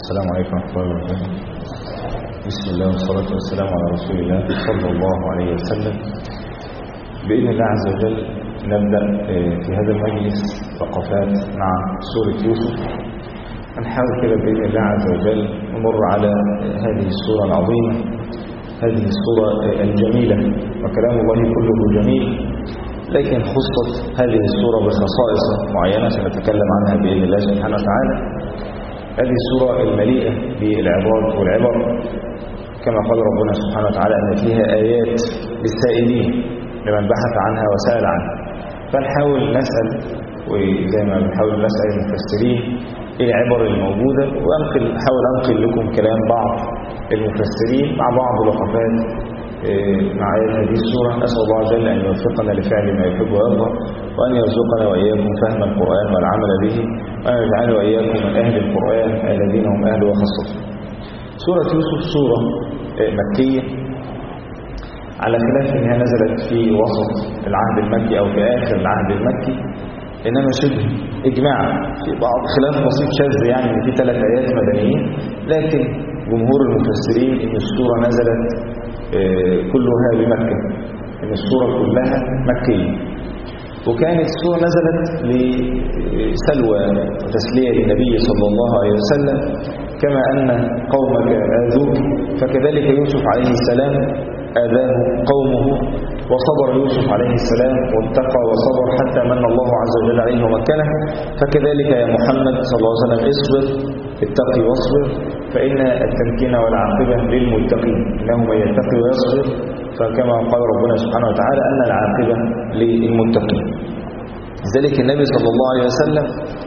السلام عليكم ورحمة الله وبركاته بسم الله والصلاة والسلام على رسول الله صلى الله عليه وسلم بإذن الله عز وجل نبدأ في هذا المجلس وقفات مع سورة يوسف هنحاول كده بإذن الله عز وجل نمر على هذه السورة العظيمة هذه السورة الجميلة وكلام الله كله جميل لكن خصت هذه السورة بخصائص معينة سنتكلم عنها بإذن الله سبحانه وتعالى هذه السورة المليئة بالعباد والعبر كما قال ربنا سبحانه وتعالى أن فيها آيات للسائلين لمن بحث عنها وسأل عنها فنحاول نسأل وزي ما بنحاول نسأل المفسرين ايه العبر الموجودة وأنقل أحاول أنقل لكم كلام بعض المفسرين مع بعض الوقفات مع هذه السورة أسأل الله عز وجل أن يوفقنا لفعل ما يحب ويرضى وأن يرزقنا وإياكم فهم القرآن والعمل به وأن يجعل وإياكم من أهل القرآن الذين هم أهل وخاصته سورة يوسف سورة مكية على خلاف أنها نزلت في وسط العهد المكي أو في آخر العهد المكي إنما شبه إجماع في بعض خلاف بسيط شاذ يعني إن في ثلاث آيات مدنيين لكن جمهور المفسرين إن السورة نزلت كلها بمكة إن السورة كلها مكية وكانت السورة نزلت لسلوى وتسلية للنبي صلى الله عليه وسلم كما أن قومك آذوك فكذلك يوسف عليه السلام آذاه قومه وصبر يوسف عليه السلام واتقى وصبر حتى من الله عز وجل عليه ومكنه فكذلك يا محمد صلى الله عليه وسلم اصبر اتقي واصبر فإن التمكين والعاقبة للمتقين إنه من يتقي ويصبر فكما قال ربنا سبحانه وتعالى أن العاقبة للمتقين لذلك النبي صلى الله عليه وسلم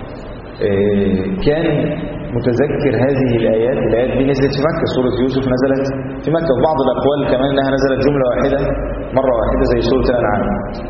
كان متذكر هذه الآيات الآيات دي نزلت في مكة سورة يوسف نزلت في مكة وبعض الأقوال كمان أنها نزلت جملة واحدة مرة واحدة زي سورة الأنعام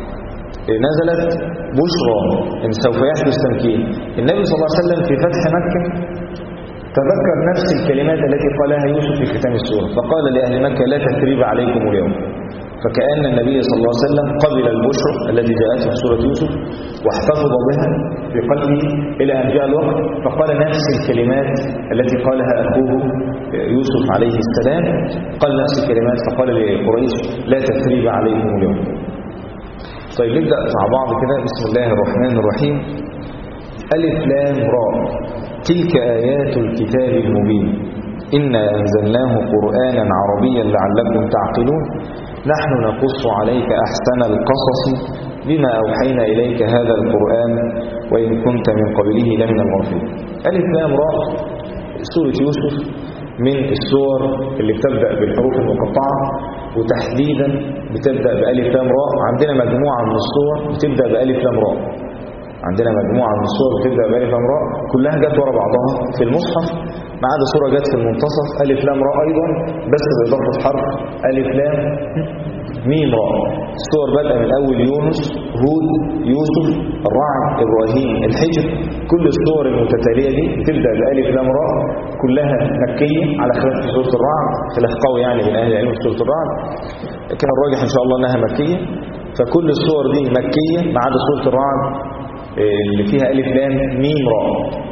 نزلت بشرى إن سوف يحدث تمكين النبي صلى الله عليه وسلم في فتح مكة تذكر نفس الكلمات التي قالها يوسف في ختام السورة فقال لأهل مكة لا تثريب عليكم اليوم فكأن النبي صلى الله عليه وسلم قبل البشر الذي جاءت في سورة يوسف واحتفظ بها في قلبه إلى أن جاء الوقت فقال نفس الكلمات التي قالها أخوه يوسف عليه السلام قال نفس الكلمات فقال لقريش لا تثريب عليكم اليوم طيب نبدأ مع بعض كده بسم الله الرحمن الرحيم ألف لام راء تلك آيات الكتاب المبين إنا أنزلناه قرآنا عربيا لعلكم تعقلون نحن نقص عليك أحسن القصص بما أوحينا إليك هذا القرآن وإن كنت من قبله لمن الغافلين ألف لام راء سورة يوسف من السور اللي بتبدأ بالحروف المقطعة وتحديدا بتبدأ بألف لام راء عندنا مجموعة من السور بتبدأ بألف لام راء عندنا مجموعة من السور بتبدأ بألف لام راء كلها جت ورا بعضها في المصحف ما عدا سورة جت في المنتصف ألف لام راء أيضا بس بإضافة حرف ألف لام ميم راء السور بدأ من أول يونس هود يوسف الرعد إبراهيم الحجر كل السور المتتالية دي بتبدأ بألف لام راء كلها مكية على خلاف في سورة الرعد خلاف قوي يعني من أهل العلم في سورة الرعد لكن الراجح إن شاء الله أنها مكية فكل السور دي مكية ما عدا سورة الرعد اللي فيها ألف لام ميم راء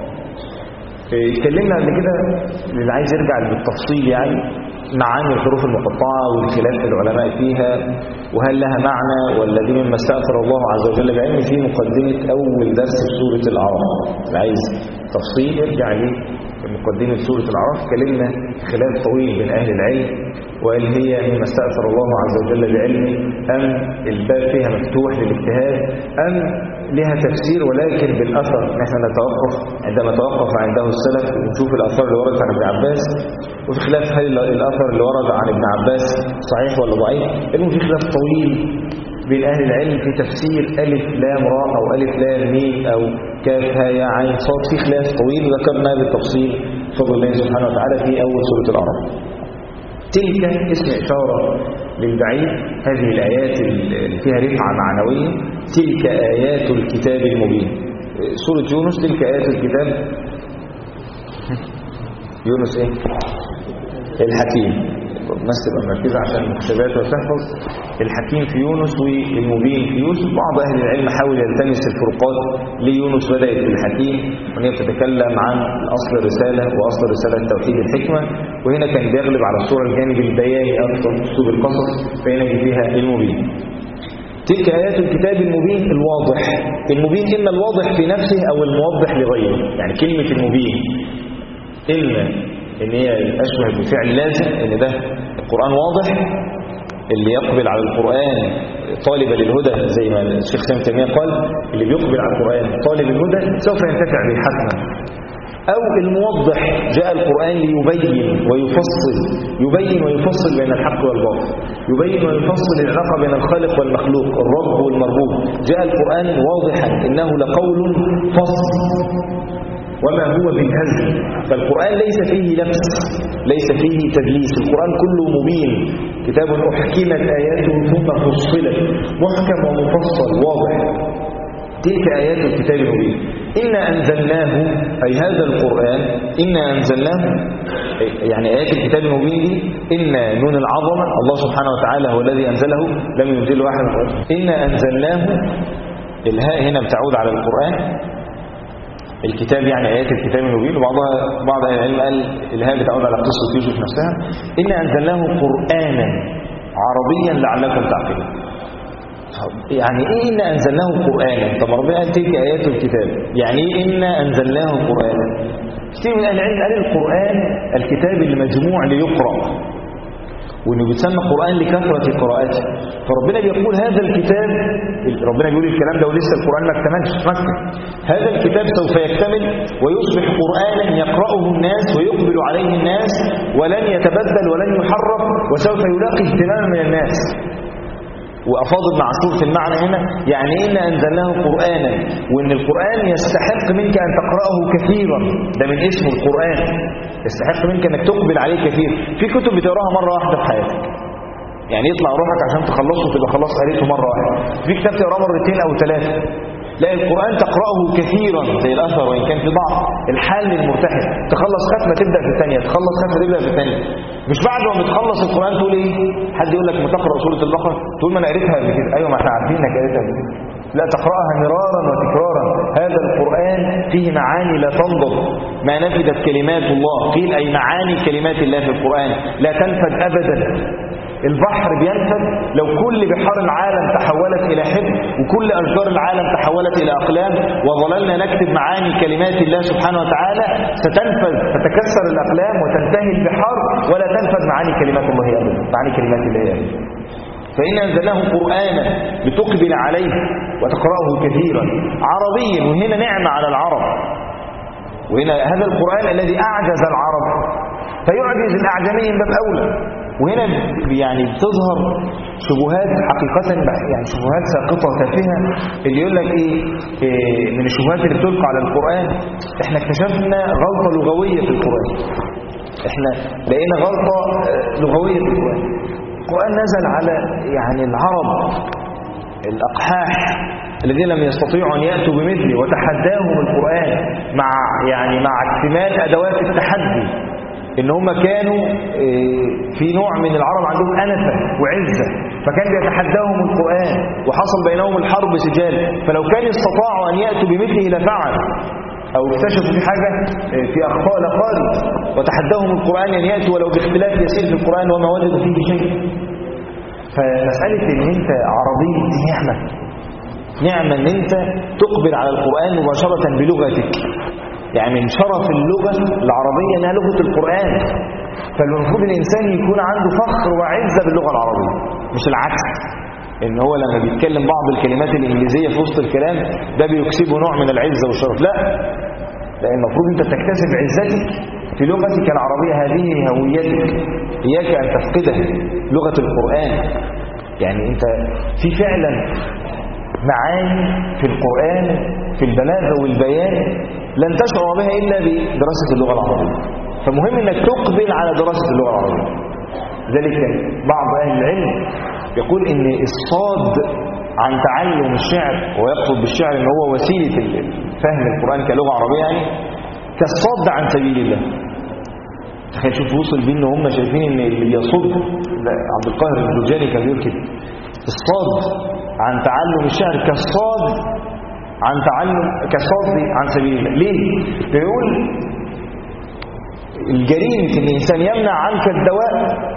اتكلمنا قبل كده اللي عايز يرجع بالتفصيل يعني معاني الحروف المقطعة والخلاف العلماء فيها وهل لها معنى ولا دي مما استأثر الله عز وجل بعلمه في مقدمة أول درس في سورة الأعراف اللي عايز تفصيل يرجع ليه مقدمة سورة الأعراف اتكلمنا خلاف طويل بين أهل العلم وهل هي مما استأثر الله عز وجل بعلمه أم الباب فيها مفتوح للاجتهاد أم لها تفسير ولكن بالأثر نحن نتوقف عندما توقف عنده السلف ونشوف الأثر اللي وردت عن ابن عباس وفي خلاف هل الأثر اللي ورد عن ابن عباس صحيح ولا ضعيف المهم في خلاف طويل بين أهل العلم في تفسير ألف لام راء أو ألف لام ميم أو كاف ها يا عين صاد في خلاف طويل ذكرنا بالتفصيل فضل الله سبحانه وتعالى في أول سورة الأعراف تلك اسم إشارة للبعيد هذه الآيات اللي فيها رفعة معنوية تلك آيات الكتاب المبين سورة يونس تلك آيات الكتاب يونس ايه الحكيم الناس تبقى مركزة عشان المكتبات وتحفظ الحكيم في يونس والمبين في يوسف بعض أهل العلم حاول يلتمس الفروقات ليونس بدأت بالحكيم وهي بتتكلم عن أصل الرسالة وأصل رسالة توحيد الحكمة وهنا كان بيغلب على الصورة الجانب البياني أكثر في أسلوب القصص فهنا فيها المبين تلك آيات الكتاب المبين الواضح المبين إما الواضح في نفسه أو الموضح لغيره يعني كلمة المبين إما إن هي أشبه بفعل لازم إن ده القرآن واضح اللي يقبل على القرآن طالبا للهدى زي ما الشيخ سامي تيمية قال اللي بيقبل على القرآن طالب الهدى سوف ينتفع به حتما أو الموضح جاء القرآن ليبين ويفصل يبين ويفصل بين الحق والباطل يبين ويفصل العلاقة بين الخالق والمخلوق الرب والمربوب جاء القرآن واضحا إنه لقول فصل وما هو بالهزل فالقرآن ليس فيه لبس ليس فيه تدليس القرآن كله مبين كتاب أحكمت آياته ثم فصلت محكم ومفصل واضح تلك آيات الكتاب المبين إنا أنزلناه أي هذا القرآن إنا أنزلناه يعني آيات الكتاب المبين دي إن نون العظمة الله سبحانه وتعالى هو الذي أنزله لم ينزله أحد إنا أنزلناه الهاء هنا بتعود على القرآن الكتاب يعني آيات الكتاب المبين وبعضها بعض أهل العلم قال الهاء بتعود على قصة يوسف نفسها إنا أنزلناه قرآنا عربيا لعلكم تعقلون يعني ايه إنا أنزلناه قرآنا طب ربنا قال تلك آيات الكتاب يعني ايه إنا أنزلناه قرآنا كتير من أهل العلم قال القرآن الكتاب المجموع ليقرأ وانه بيتسمى قرآن لكثرة قراءته فربنا بيقول هذا الكتاب ربنا بيقول الكلام ده ولسه القرآن ما اكتملش مكة هذا الكتاب سوف يكتمل ويصبح قرآنا يقرأه الناس ويقبل عليه الناس ولن يتبدل ولن يحرف وسوف يلاقي اهتماما من الناس وأفاض ابن عاشور في المعنى هنا يعني إن أنزلناه قرآنا وإن القرآن يستحق منك أن تقرأه كثيرا ده من اسم القرآن يستحق منك أنك تقبل عليه كثير في كتب بتقراها مرة واحدة في حياتك يعني يطلع روحك عشان تخلصه تبقى خلاص قريته مرة واحدة في كتاب تقراه مرتين أو ثلاثة لا القرآن تقرأه كثيرا زي الأثر وإن كان في بعض الحال المرتحل تخلص ختمة تبدأ في الثانية تخلص ختمة تبدأ في الثانية مش بعد ما بتخلص القرآن تقول إيه حد يقول لك ما تقرأ سورة البقرة تقول ما أنا قريتها قبل كده أيوة ما احنا عارفين إنك قريتها قبل كده لا تقرأها مرارا وتكرارا هذا القرآن فيه معاني لا تنضب ما نفدت كلمات الله قيل أي معاني كلمات الله في القرآن لا تنفد أبدا البحر بينفد لو كل بحار العالم تحولت إلى حبر وكل أشجار العالم تحولت إلى أقلام وظللنا نكتب معاني كلمات الله سبحانه وتعالى ستنفذ تتكسر الأقلام وتنتهي البحار ولا تنفذ معاني كلمات الله أبدا معاني كلمات الله أبدا فإن أنزلناه قرآنا لتقبل عليه وتقرأه كثيرا عربيا وهنا نعمة على العرب وهنا هذا القرآن الذي أعجز العرب فيعجز الأعجمي من باب أولى وهنا يعني بتظهر شبهات حقيقة يعني شبهات ساقطة تافهة اللي يقول لك إيه, إيه من الشبهات اللي بتلقى على القرآن احنا اكتشفنا غلطة لغوية في القرآن احنا لقينا غلطة لغوية في القرآن القرآن نزل على يعني العرب الأقحاح الذين لم يستطيعوا أن يأتوا بمثله وتحداهم القرآن مع يعني مع اكتمال أدوات التحدي ان هم كانوا في نوع من العرب عندهم أنفة وعزة فكان بيتحداهم القرآن وحصل بينهم الحرب سجال فلو كان استطاعوا أن يأتوا بمثله لفعل أو اكتشفوا في حاجة في أخطاء لقالوا وتحداهم القرآن أن يأتوا ولو باختلاف يسير في القرآن وما وجدوا فيه شيء فمسألة أن أنت عربي دي نعمة نعمة أن أنت تقبل على القرآن مباشرة بلغتك يعني من شرف اللغة العربية أنها لغة القرآن فالمفروض الإنسان يكون عنده فخر وعزة باللغة العربية مش العكس ان هو لما بيتكلم بعض الكلمات الإنجليزية في وسط الكلام ده بيكسبه نوع من العزة والشرف لا لأن المفروض أنت تكتسب عزتك في لغتك العربية هذه هويتك إياك أن تفقدها لغة القرآن يعني أنت في فعلا معاني في القرآن في البلاغة والبيان لن تشعر بها إلا بدراسة اللغة العربية فمهم أنك تقبل على دراسة اللغة العربية ذلك بعض أهل العلم يقول إن الصاد عن تعلم الشعر ويقصد بالشعر ان هو وسيلة فهم القرآن كلغة عربية يعني كالصد عن سبيل الله تخيل شوف وصل بيه ان هم شايفين ان اللي بيصد ده عبد القاهر الجرجاني كان بيقول كده الصاد عن تعلم الشعر كالصاد عن تعلم كالصاد عن سبيل الله ليه؟ بيقول الجريمة ان الانسان يمنع عنك الدواء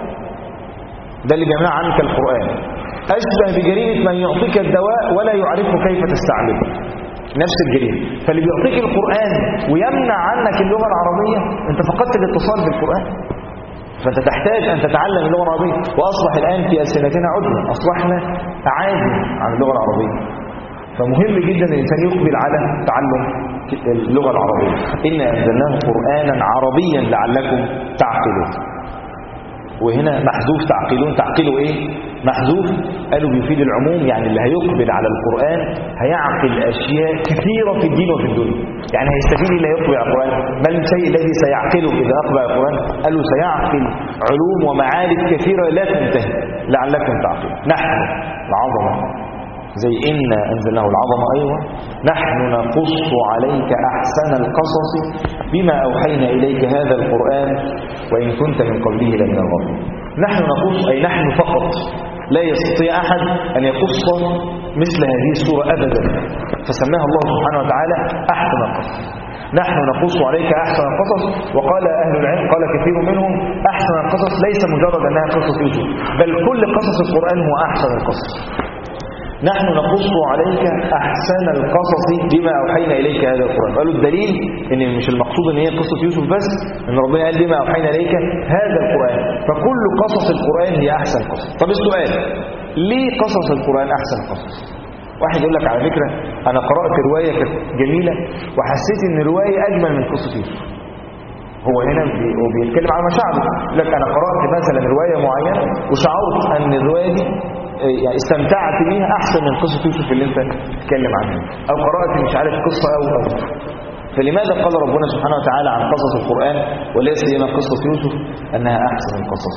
ده اللي بيمنع عنك القرآن أشبه بجريمة من يعطيك الدواء ولا يعرفه كيف تستعمله نفس الجريمة فاللي بيعطيك القرآن ويمنع عنك اللغة العربية انت فقدت الاتصال بالقرآن فانت تحتاج ان تتعلم اللغة العربية واصبح الآن في ألسنتنا عدنا اصبحنا اعاجم عن اللغة العربية فمهم جدا ان الانسان يقبل على تعلم اللغة العربية إنا أنزلناه قرآنا عربيا لعلكم تعقلون وهنا محذوف تعقلون تعقلوا ايه محذوف قالوا بيفيد العموم يعني اللي هيقبل على القرآن هيعقل أشياء كثيرة في الدين وفي الدنيا يعني هيستفيد اللي هيقبل على القرآن ما الشيء الذي سيعقله إذا أقبل على القرآن قالوا سيعقل علوم ومعارف كثيرة لا تنتهي لعلكم تعقلون نحن العظمة زي إنا أنزلناه العظمة أيوة نحن نقص عليك أحسن القصص بما أوحينا إليك هذا القرآن وإن كنت من قبله لمن الغافلين نحن نقص أي نحن فقط لا يستطيع أحد أن يقص مثل هذه السورة أبدا فسماها الله سبحانه وتعالى أحسن القصص نحن نقص عليك أحسن القصص وقال أهل العلم قال كثير منهم أحسن القصص ليس مجرد أنها قصة يوسف بل كل قصص القرآن هو أحسن القصص نحن نقص عليك أحسن القصص بما أوحينا إليك هذا القرآن قالوا الدليل إن مش المقصود إن هي قصة يوسف بس إن ربنا قال بما أوحينا إليك هذا القرآن فكل قصص القرآن هي أحسن قصص طب السؤال ليه قصص القرآن أحسن قصص واحد يقول لك على فكرة أنا قرأت رواية كانت جميلة وحسيت إن الرواية أجمل من قصة يوسف هو هنا بي- هو بيتكلم على مشاعره لك أنا قرأت مثلا رواية معينة وشعرت أن الرواية دي يعني استمتعت بيها احسن من قصه يوسف اللي انت بتتكلم عنها او قرات مش عارف قصه او او فلماذا قال ربنا سبحانه وتعالى عن قصص القران ولا سيما قصه يوسف انها احسن القصص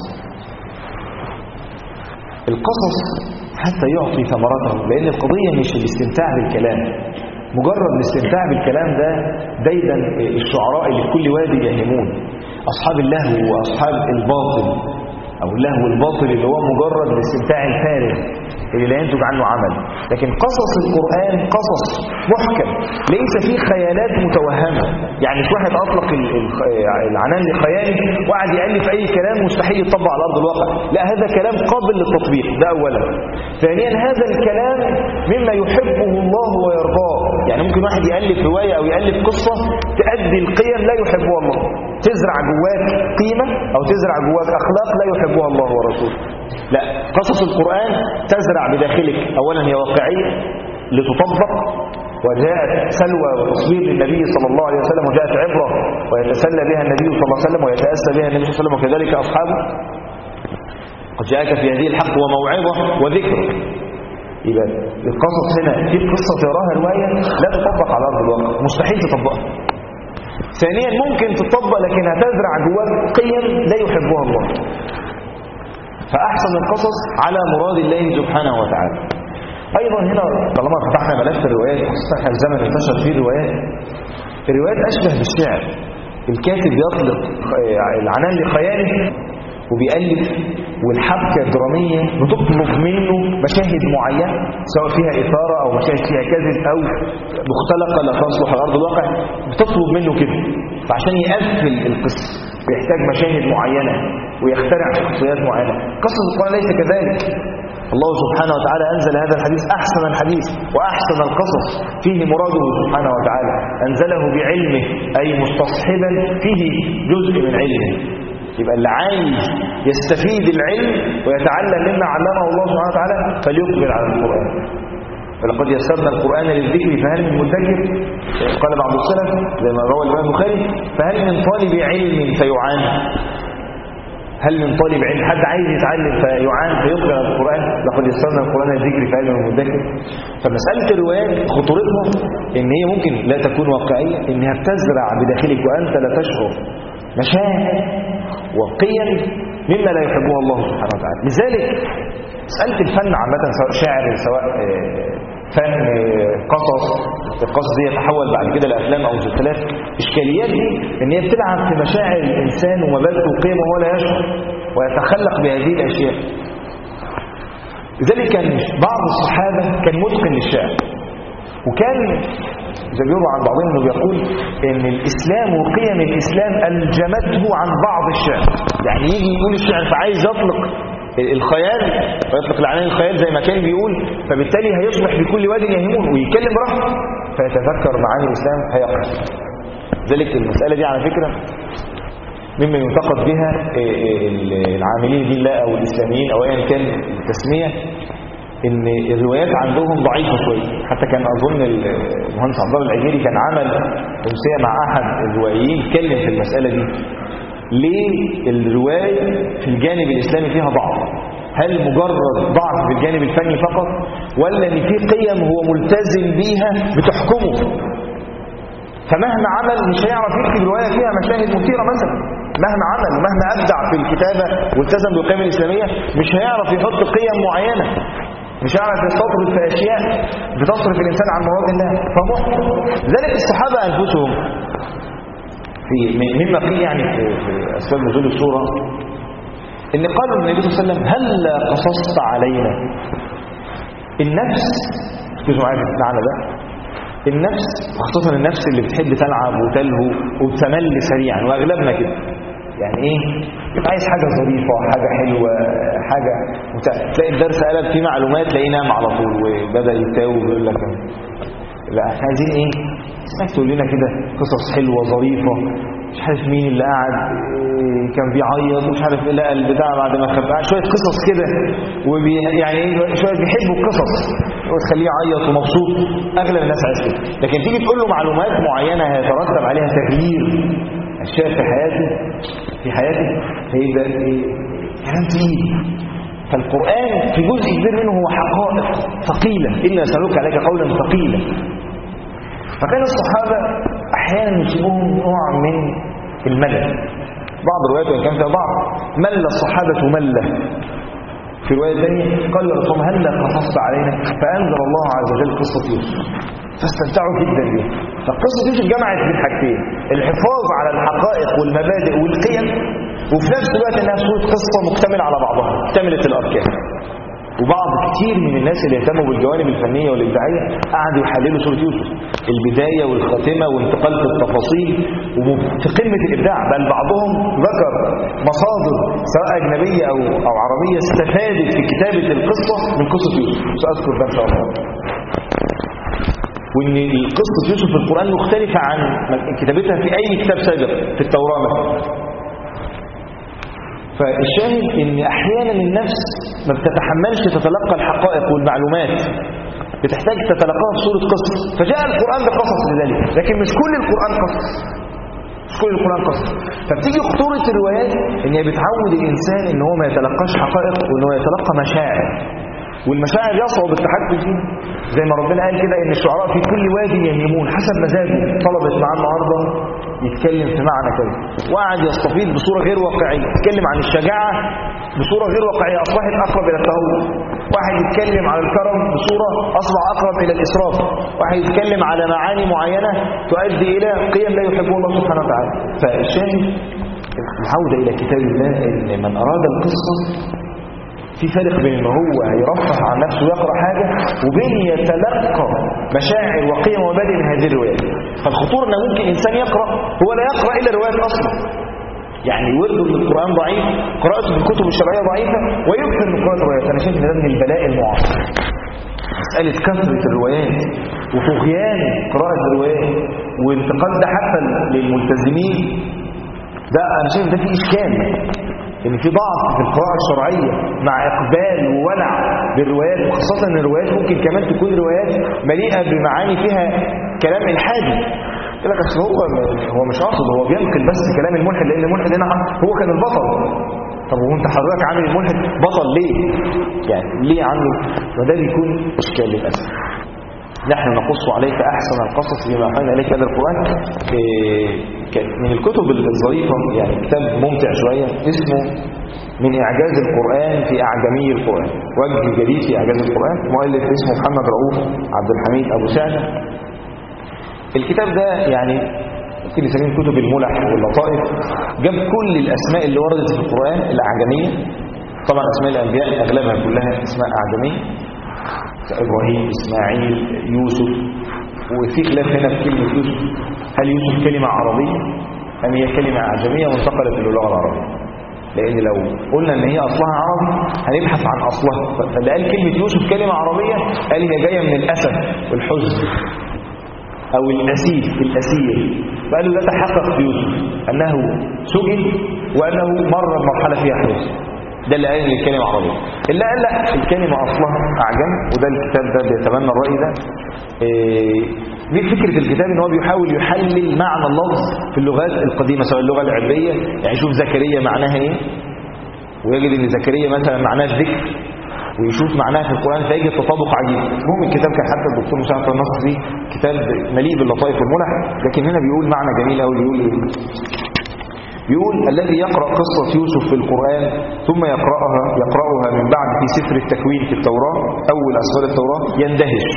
القصص حتى يعطي ثمرته لان القضيه مش الاستمتاع بالكلام مجرد الاستمتاع بالكلام ده دايما الشعراء اللي في كل وادي يهمون اصحاب اللهو واصحاب الباطل او اللهو الباطل اللي هو مجرد الاستمتاع الفارغ اللي لا ينتج عنه عمل لكن قصص القرآن قصص محكم ليس فيه خيالات متوهمة يعني مش واحد أطلق ال- ال- العنان لخياله وقعد يألف أي كلام مستحيل يطبق على أرض الواقع لا هذا كلام قابل للتطبيق ده أولا ثانيا هذا الكلام مما يحبه الله ويرضاه يعني ممكن واحد يألف رواية أو يألف قصة تؤدي القيم لا يحبها الله تزرع جواك قيمة أو تزرع جواك أخلاق لا يحبها الله ورسوله لا قصص القرآن تزرع بداخلك أولا هي واقعية لتطبق وجاءت سلوى وتصوير للنبي صلى الله عليه وسلم وجاءت عبرة ويتسلى بها النبي صلى الله عليه وسلم ويتأسى بها النبي صلى الله عليه وسلم وكذلك أصحابه قد جاءك في هذه الحق وموعظة وذكر يبقى القصص هنا في قصة تراها رواية لا تطبق على أرض الواقع مستحيل تطبقها ثانيا ممكن تطبق لكن هتزرع جواك قيم لا يحبها الله فأحسن القصص على مراد الله سبحانه وتعالى أيضا هنا طالما فتحنا ملف الروايات خصوصا احنا في زمن انتشر فيه الروايات الروايات أشبه بالشعر الكاتب يطلق العنان لخياله وبيألف والحبكة الدرامية بتطلب منه مشاهد معينة سواء فيها إثارة أو مشاهد فيها كذب أو مختلقة لا تصلح على أرض الواقع بتطلب منه كده فعشان يقفل القصة بيحتاج مشاهد معينة ويخترع شخصيات معينة قصة القرآن ليس كذلك الله سبحانه وتعالى أنزل هذا الحديث أحسن الحديث وأحسن القصص فيه مراده سبحانه وتعالى أنزله بعلمه أي مستصحبا فيه جزء من علمه يبقى اللي عايز يستفيد العلم ويتعلم مما علمه الله سبحانه وتعالى فليقبل على القرآن فلقد يسرنا القرآن للذكر فهل من مدكر قال بعض السلف زي ما روى الإمام البخاري فهل من طالب علم فيعان هل من طالب علم حد عايز يتعلم فيعان فيقبل على القرآن لقد يسرنا القرآن للذكر فهل من مدكر فمسألة الروايات خطورتها ان هي ممكن لا تكون واقعية انها بتزرع بداخلك وانت لا تشعر مشاعر وقيم مما لا يحبها الله سبحانه وتعالى لذلك مسألة الفن عامة سواء شاعر سواء فن قصص القصص دي يتحول بعد كده لافلام او مسلسلات اشكاليات دي ان هي بتلعب في مشاعر الانسان ومبادئه وقيمه وهو لا يشعر ويتخلق بهذه الاشياء لذلك كان بعض الصحابه كان متقن للشعر وكان زي بيقولوا عن بعضهم انه بيقول ان الاسلام وقيم الاسلام الجمته عن بعض الشعر يعني يجي يقول الشعر فعايز يطلق الخيال ويطلق العنان الخيال زي ما كان بيقول فبالتالي هيصبح في كل واد يهيمون ويتكلم براحته فيتذكر معاني الاسلام هيقع ذلك المساله دي على فكره مما ينتقد بها العاملين بالله او الاسلاميين او ايا كان التسميه ان الروايات عندهم ضعيفه شويه حتى كان اظن المهندس عبد الله العجيري كان عمل امسيه مع احد الروائيين اتكلم في المساله دي ليه الروايه في الجانب الاسلامي فيها ضعف هل مجرد ضعف في الجانب الفني فقط ولا ان في قيم هو ملتزم بيها بتحكمه فمهما عمل مش هيعرف يكتب روايه فيها مشاهد مثيره مثلا مهما عمل ومهما ابدع في الكتابه والتزم بالقيم الاسلاميه مش هيعرف يحط قيم معينه مش هيعرف يستطرد في اشياء بتصرف الانسان عن مراد الله فمحكم ذلك الصحابه انفسهم في مما فيه يعني في, في اسباب نزول السوره ان قالوا للنبي صلى الله عليه وسلم هل قصصت علينا النفس ركزوا معايا في المعنى ده النفس خصوصا النفس اللي بتحب تلعب وتلهو وبتمل سريعا واغلبنا كده يعني ايه يبقى عايز حاجه ظريفه حاجه حلوه حاجه متع... تلاقي الدرس قلب فيه معلومات تلاقيه نام على طول وبدا يتاوب ويقول لك لا احنا عايزين ايه اسمعك تقول لنا كده قصص حلوه ظريفه مش عارف مين اللي قاعد إيه كان بيعيط مش عارف ايه لقى البتاع بعد ما خبأ شويه قصص كده وبي يعني ايه شويه بيحبوا القصص وتخليه يعيط ومبسوط اغلب الناس عايز كده لكن تيجي تقول له معلومات معينه هيترتب عليها تغيير اشياء في حياته في حياته هيبقى ايه كلام تقيل فالقرآن في جزء كبير منه هو حقائق ثقيلة إن يسألوك عليك قولا ثقيلا فكان الصحابة أحيانا يصيبهم نوع من الملل بعض الروايات وإن كان فيها بعض مل الصحابة ملة في رواية ثانية قال يا رسول هل قصصت علينا فأنزل الله عز وجل قصة يوسف فاستمتعوا جدا بها فقصة يوسف جمعت بين حاجتين الحفاظ على الحقائق والمبادئ والقيم وفي نفس الوقت انها صورة قصة مكتملة على بعضها مكتملة الأركان وبعض كتير من الناس اللي اهتموا بالجوانب الفنية والإبداعية قعدوا يحللوا سورة يوسف البداية والخاتمة وانتقال في التفاصيل وفي قمة الإبداع بل بعضهم ذكر مصادر سواء أجنبية أو, أو عربية استفادت في كتابة القصة من قصة يوسف سأذكر ده إن شاء الله وان قصة يوسف في القرآن مختلفة عن كتابتها في أي كتاب سابق في التوراة مثلا فالشاهد ان احيانا النفس ما بتتحملش تتلقى الحقائق والمعلومات بتحتاج تتلقاها في صورة قصص فجاء القرآن بقصص لذلك لكن مش كل القرآن قصص مش كل القرآن قصص فبتيجي خطورة الروايات ان هي بتعود الانسان ان هو ما يتلقاش حقائق وان هو يتلقى مشاعر والمشاعر يصعب التحكم فيها زي ما ربنا قال كده ان الشعراء في كل وادي يهيمون حسب مزاجه طلبت معاه النهارده يتكلم في معنى كذا وقعد يستفيد بصوره غير واقعيه يتكلم عن الشجاعه بصوره غير واقعيه اصبحت اقرب الى التهور واحد يتكلم عن الكرم بصوره اصبح اقرب الى الاسراف واحد يتكلم على معاني معينه تؤدي الى قيم لا يحبها الله سبحانه وتعالى فالشاهد العوده الى كتاب الله ان من اراد القصه في فرق بين ان هو هيرفه عن نفسه ويقرا حاجه وبين يتلقى مشاعر وقيم ومبادئ من هذه الروايات فالخطوره ان ممكن انسان يقرا هو لا يقرا الا الروايات اصلا يعني ورده من القران ضعيف قراءته في الكتب الشرعيه ضعيفه ويكثر من قراءه الروايات انا شايف ان ده من البلاء المعاصر مسألة كثرة الروايات وطغيان قراءة الروايات وانتقال ده حتى للملتزمين ده أنا شايف ده فيه إشكال ان في ضعف في القراءه الشرعيه مع اقبال وولع بالروايات وخاصه ان الروايات ممكن كمان تكون روايات مليئه بمعاني فيها كلام الحادي يقول لك اصل هو هو مش قاصد هو بينقل بس كلام الملحد لان الملحد هنا هو كان البطل طب وانت حضرتك عامل الملحد بطل ليه يعني ليه عنه وده بيكون اشكال للاسف نحن نقص عليك احسن القصص بما اوحينا اليك هذا القران من الكتب الظريفه يعني كتاب ممتع شويه اسمه من إعجاز القرآن في أعجمي القرآن وجه جديد في إعجاز القرآن مؤلف اسمه محمد رؤوف عبد الحميد أبو سعدة الكتاب ده يعني ممكن نسميه كتب الملح واللطائف جاب كل الأسماء اللي وردت في القرآن الأعجمية طبعا أسماء الأنبياء أغلبها كلها أسماء أعجمية إبراهيم إسماعيل يوسف وفي خلاف هنا في كلمة يوسف هل يوسف كلمة عربية أم هي كلمة أعجمية وانتقلت إلى اللغة العربية لأن لو قلنا إن هي أصلها عربي هنبحث عن أصلها فاللي قال كلمة يوسف كلمة عربية قال هي جاية من الأسد والحزن أو الأسير الأسير فقالوا لا تحقق بيوسف أنه سجن وأنه مر بمرحلة فيها حزن ده اللي قال ان الكلمة عربية اللي قال لا الكلمة أصلها أعجم وده الكتاب ده بيتبنى الرأي ده إيه فكرة الكتاب ان هو بيحاول يحلل معنى اللفظ في اللغات القديمة سواء اللغة العربية يعني يشوف زكريا معناها ايه ويجد ان زكريا مثلا معناه الذكر ويشوف معناها في القرآن فيجد تطابق عجيب المهم الكتاب كان حتى الدكتور مساعد النصري كتاب مليء باللطائف والملح لكن هنا بيقول معنى جميل قوي بيقول ايه بيقول الذي يقرأ قصة يوسف في القرآن ثم يقرأها يقرأها من بعد في سفر التكوين في التوراة أول أسفار التوراة يندهش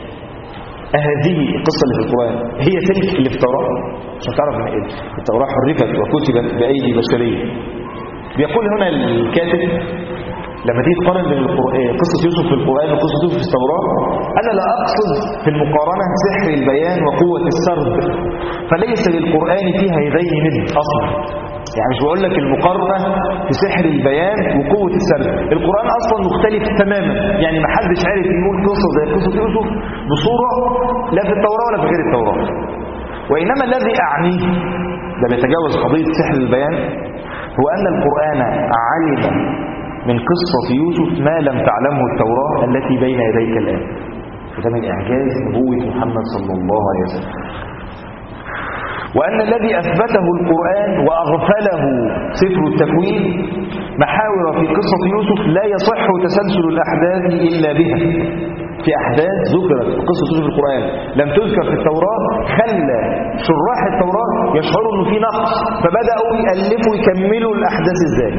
هذه القصة اللي في القرآن هي تلك اللي في التوراة عشان تعرف ان التوراة حرفت وكتبت بأيدي بشرية بيقول هنا الكاتب لما تيجي تقارن بين قصة يوسف في القرآن وقصة يوسف في التوراة أنا لا أقصد في المقارنة سحر البيان وقوة السرد فليس للقرآن فيها هذين ند أصلا يعني مش بقول لك المقارنة في سحر البيان وقوة السرد القرآن أصلا مختلف تماما يعني ما حدش عارف يقول قصة زي قصة يوسف بصورة لا في التوراة ولا في غير التوراة وإنما الذي أعنيه ده بيتجاوز قضية سحر البيان هو أن القرآن علم من قصة يوسف ما لم تعلمه التوراة التي بين يديك الآن وده من إعجاز نبوة محمد صلى الله عليه وسلم وأن الذي أثبته القرآن وأغفله سفر التكوين محاور في قصة يوسف لا يصح تسلسل الأحداث إلا بها في أحداث ذكرت في قصة يوسف في القرآن لم تذكر في التوراة خلى شراح التوراة يشعروا أنه في نقص فبدأوا يألفوا يكملوا الأحداث إزاي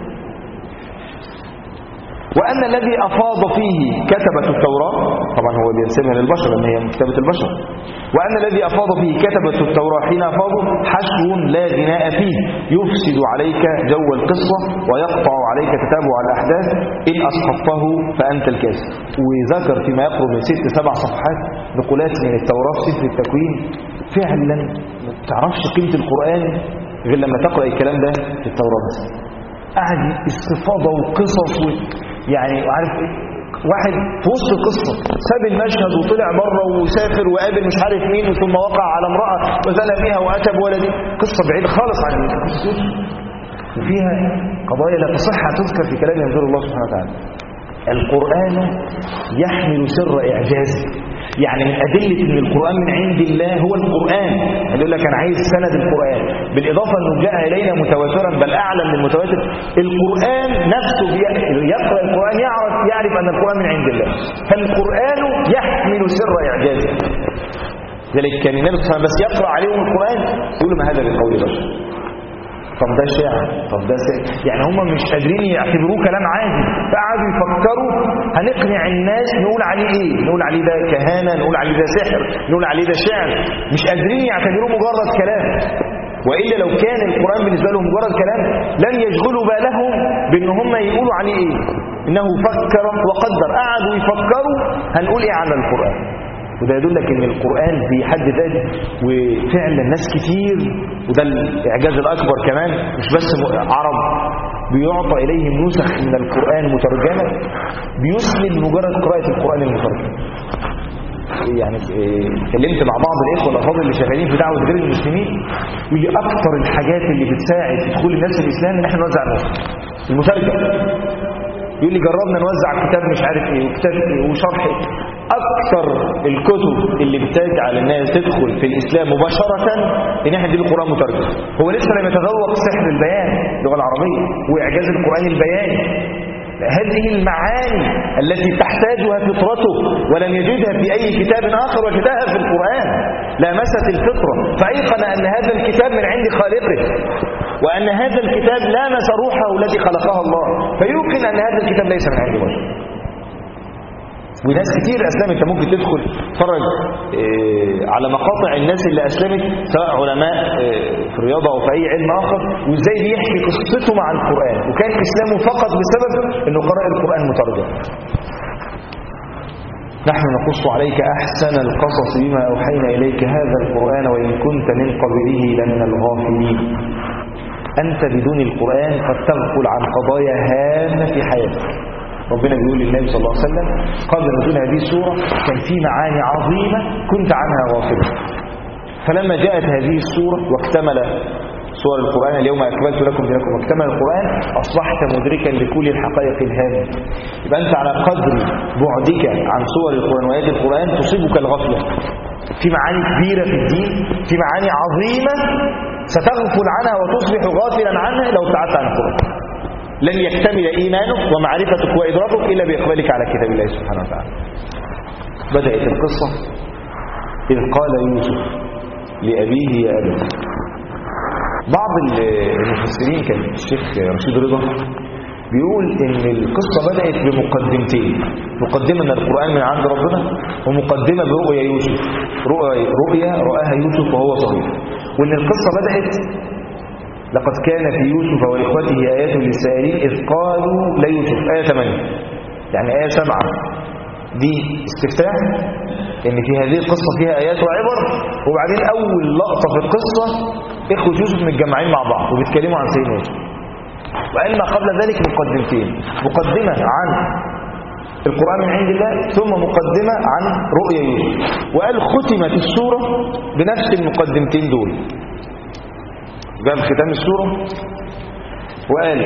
وأن الذي أفاض فيه كتبة التوراة طبعا هو بينسبها للبشر لأن هي من كتابة البشر وأن الذي أفاض فيه كتبة التوراة حين أفاضوا حشو لا غناء فيه يفسد عليك جو القصة ويقطع عليك تتابع الأحداث إن أسقطته فأنت الكاذب وذكر فيما يقرب من ست سبع صفحات نقولات من التوراة في سفر التكوين فعلا ما تعرفش قيمة القرآن غير لما تقرأ الكلام ده في التوراة مثلا قعد استفاضة وقصص و... يعني عارف واحد في وسط القصة ساب المشهد وطلع بره وسافر وقابل مش عارف مين ثم وقع على امرأة وزنى بها وأتى بولده قصة بعيدة خالص عن قصة يوسف وفيها قضايا لا تصح تذكر في كلام ينزل الله سبحانه وتعالى القرآن يحمل سر إعجازه يعني من أدلة أن القرآن من عند الله هو القرآن يقول لك أنا عايز سند القرآن بالإضافة أنه جاء إلينا متواترا بل أعلى من المتواتر القرآن نفسه يقرأ القرآن يعرف, يعرف أن القرآن من عند الله فالقرآن يحمل سر إعجازه ذلك كان النبي صلى الله عليه وسلم بس يقرأ عليهم القرآن يقول ما هذا بقول بشر طب ده شعر طب ده سحر يعني هم مش قادرين يعتبروه كلام عادي فقعدوا يفكروا هنقنع الناس نقول عليه ايه نقول عليه ده كهانه نقول عليه ده سحر نقول عليه ده شعر مش قادرين يعتبروه مجرد كلام والا لو كان القران بالنسبه لهم مجرد كلام لن يشغلوا بالهم بان هم يقولوا عليه ايه انه فكر وقدر قعدوا يفكروا هنقول ايه عن القران وده يدلك ان القرآن في حد ذاته وفعلا ناس كتير وده الاعجاز الاكبر كمان مش بس عرب بيعطى اليهم نسخ من القرآن مترجمة بيسلم مجرد قراءة القرآن المترجم يعني اتكلمت مع بعض الاخوه الافاضل اللي شغالين في دعوه غير المسلمين يقول لي اكثر الحاجات اللي بتساعد في دخول الناس في الاسلام ان احنا نوزع النسخ المترجم يقول لي جربنا نوزع كتاب مش عارف ايه وكتاب ايه وشرح ايه اكثر الكتب اللي بتجعل الناس تدخل في الاسلام مباشره ان احنا نديله القران مترجم هو لسه لم يتذوق سحر البيان اللغه العربيه واعجاز القران البياني هذه المعاني التي تحتاجها فطرته ولم يجدها في أي كتاب آخر وجدها في القرآن لامست الفطرة فأيقن أن هذا الكتاب من عند خالقه وأن هذا الكتاب لامس روحه التي خلقها الله فيمكن أن هذا الكتاب ليس من عند بشر وناس كتير أسلمت أنت ممكن تدخل تتفرج آه، على مقاطع الناس اللي أسلمت سواء علماء آه، في الرياضة أو في أي علم آخر وإزاي بيحكي قصته مع القرآن وكان إسلامه فقط بسبب أنه قرأ القرآن مترجم نحن نقص عليك أحسن القصص بما أوحينا إليك هذا القرآن وإن كنت من قبله لمن الغافلين أنت بدون القرآن قد تغفل عن قضايا هامة في حياتك ربنا بيقول للنبي صلى الله عليه وسلم قبل نزول هذه السورة كان في معاني عظيمة كنت عنها غافلا فلما جاءت هذه السورة واكتمل سور القرآن اليوم أكملت لكم دينكم واكتمل القرآن أصبحت مدركا لكل الحقائق الهامة يبقى أنت على قدر بعدك عن سور القرآن وآيات القرآن تصيبك الغفلة في معاني كبيرة في الدين في معاني عظيمة ستغفل عنها وتصبح غافلا عنها لو ابتعدت عن القرآن لن يكتمل إيمانك ومعرفتك وإدراكك إلا بإقبالك على كتاب الله سبحانه وتعالى بدأت القصة إذ قال يوسف لأبيه يا أبت بعض المفسرين كان الشيخ رشيد رضا بيقول ان القصة بدأت بمقدمتين مقدمة ان القرآن من عند ربنا ومقدمة برؤيا يوسف رؤيا, رؤيا رآها يوسف وهو صغير وان القصة بدأت لقد كان في يوسف وإخوته آيات للسائلين إذ قالوا ليوسف آية 8 يعني آية 7 دي استفتاح ان في هذه القصة فيها آيات وعبر وبعدين أول لقطة في القصة إخوة يوسف متجمعين مع بعض وبيتكلموا عن سيدنا يوسف وقال ما قبل ذلك مقدمتين مقدمة عن القرآن من عند الله ثم مقدمة عن رؤيا يوسف وقال ختمت السورة بنفس المقدمتين دول جاب ختام السورة وقال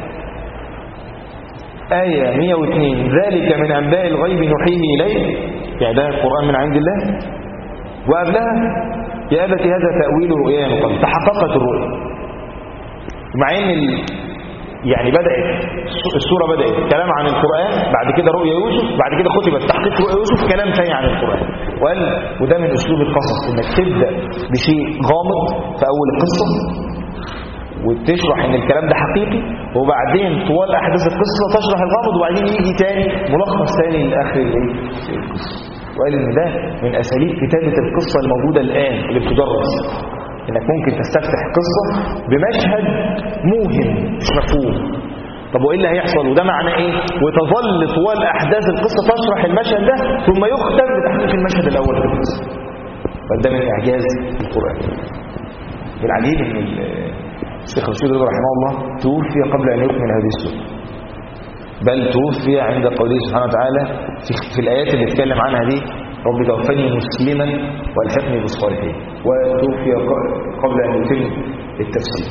آية 102 ذلك من أنباء الغيب نحيه إليه يعني ده القرآن من عند الله وقبلها يا أبت هذا تأويل رؤيا من قبل تحققت الرؤيا مع ان ال... يعني بدأت السورة بدأت كلام عن القرآن بعد كده رؤيا يوسف بعد كده ختمت تحقيق رؤيا يوسف كلام ثاني عن القرآن وقال وده من أسلوب القصص إنك تبدأ بشيء غامض في أول القصة وتشرح ان الكلام ده حقيقي وبعدين طوال احداث القصه تشرح الغامض وبعدين يجي تاني ملخص تاني لاخر الايه القصه وقال ان ده من اساليب كتابه القصه الموجوده الان اللي بتدرس انك ممكن تستفتح قصه بمشهد موهم مش مفهوم طب وايه اللي هيحصل وده معناه ايه وتظل طوال احداث القصه تشرح المشهد ده ثم يختم بتحقيق المشهد الاول في القصه فده من اعجاز القران العجيب ان الشيخ رشيد رضا رحمه الله توفي قبل أن يكمل هذه السورة بل توفي عند قوله سبحانه وتعالى في, في الآيات اللي اتكلم عنها دي رب توفني مسلما والحقني بالصالحين وتوفي قبل أن يتم التفسير